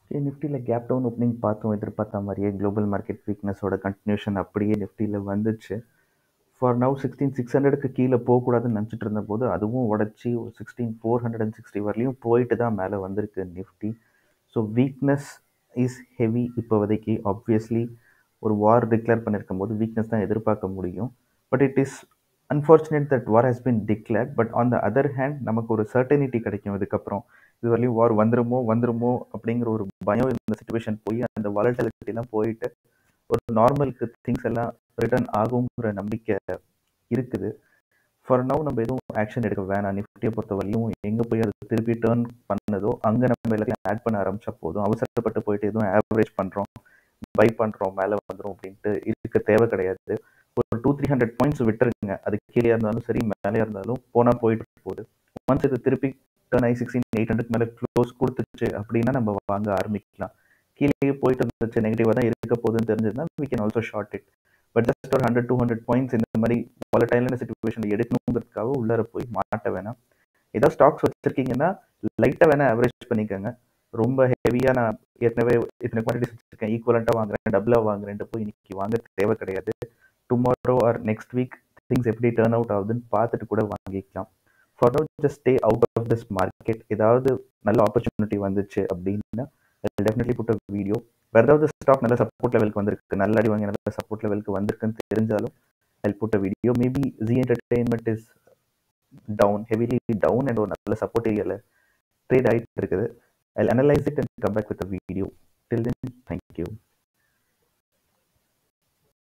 நிஃப்டியில் gap down opening பார்த்தோம் எதிர்பார்த்த மாதிரியே குளோபல் மார்க்கெட் வீக்னஸோட கண்டினியூஷன் அப்படியே நிஃப்டியில் வந்துச்சு ஃபார் நவ் சிக்ஸ்டீன் சிக்ஸ் ஹண்ட்ரடுக்கு கீழே போகக்கூடாதுன்னு நினச்சிட்டு இருந்தபோது அதுவும் உடச்சி sixteen four hundred and sixty வரலையும் போயிட்டு தான் மேலே வந்திருக்கு Nifty so weakness is heavy இப்போதைக்கு ஆப்வியஸ்லி ஒரு வார் டிக்ளேர் பண்ணியிருக்கும் போது வீக்னஸ் தான் எதிர்பார்க்க முடியும் but it is unfortunate that war has been declared but on the other hand நமக்கு ஒரு சர்டனிட்டி கிடைக்கும் இதுக்கப்புறம் இது வரையும் வார் வந்துருமோ வந்துருமோ அப்படிங்கிற ஒரு பயம் இந்த சுச்சுவேஷன் போய் அந்த வாலட்டிலிட்டிலாம் போயிட்டு ஒரு நார்மலுக்கு திங்ஸ் எல்லாம் ரிட்டர்ன் ஆகுங்கிற நம்பிக்கை இருக்குது ஃபார் நவ் நம்ம எதுவும் ஆக்ஷன் எடுக்க வேணாம் நிஃப்டியை பொறுத்த வரையும் எங்கே போய் அது திருப்பி டேர்ன் பண்ணதோ அங்கே நம்ம எல்லாத்தையும் ஆட் பண்ண ஆரம்பிச்சா போதும் அவசரப்பட்டு போயிட்டு எதுவும் ஆவரேஜ் பண்ணுறோம் பை பண்ணுறோம் மேலே வந்துடும் அப்படின்ட்டு இருக்க தேவை கிடையாது ஒரு டூ த்ரீ ஹண்ட்ரட் பாயிண்ட்ஸ் விட்டுருங்க அது கீழே இருந்தாலும் சரி மேலே இருந்தாலும் போனால் போயிட்டு போகுது ஒன்ஸ் இது திருப்பி டர்ன் ஐ சிக்ஸ்டீன் எயிட் ஹண்ட்ரட் மேலே க்ளோஸ் கொடுத்துச்சு அப்படின்னா நம்ம வாங்க ஆரம்பிக்கலாம் கீழே போயிட்டு இருந்துச்சு நெகட்டிவாக தான் இருக்க போகுதுன்னு தெரிஞ்சதுன்னா we can also short it but just ஒரு ஹண்ட்ரட் டூ ஹண்ட்ரட் பாயிண்ட்ஸ் இந்த மாதிரி வாலடைலான சுச்சுவேஷனில் எடுக்கணுங்கிறதுக்காக உள்ளார போய் மாட்ட வேணாம் ஏதாவது ஸ்டாக்ஸ் வச்சுருக்கீங்கன்னா லைட்டாக வேணால் ஆவரேஜ் பண்ணிக்கோங்க ரொம்ப ஹெவியாக நான் ஏற்கனவே இத்தனை குவான்டிட்டிஸ் வச்சுருக்கேன் ஈக்குவலண்ட்டாக வாங்குறேன் டபுளாக வாங்குறேன்ட்டு போய் இன்னைக்கு வாங்க தேவை கிடையாது tomorrow or next week things எப்படி டேர்ன் அவுட் ஆகுதுன்னு பார்த்துட்டு கூட வாங்கிக்கலாம் for now just stay out of this market ஏதாவது நல்ல ஆப்பர்ச்சுனிட்டி வந்துச்சு அப்படின்னா டெஃபினெட்லி புட் வீடியோ வேறு ஏதாவது ஸ்டாக் நல்ல சப்போர்ட் லெவலுக்கு வந்திருக்கு நல்ல அடி வாங்கி நல்ல சப்போர்ட் லெவலுக்கு வந்திருக்குன்னு தெரிஞ்சாலும் I put video maybe Zee Entertainment is down heavily down and ஒரு நல்ல சப்போர்ட் ஏரியாவில் ட்ரேட் ஆகிட்டு இருக்குது I analyse it and come back with video till then thank you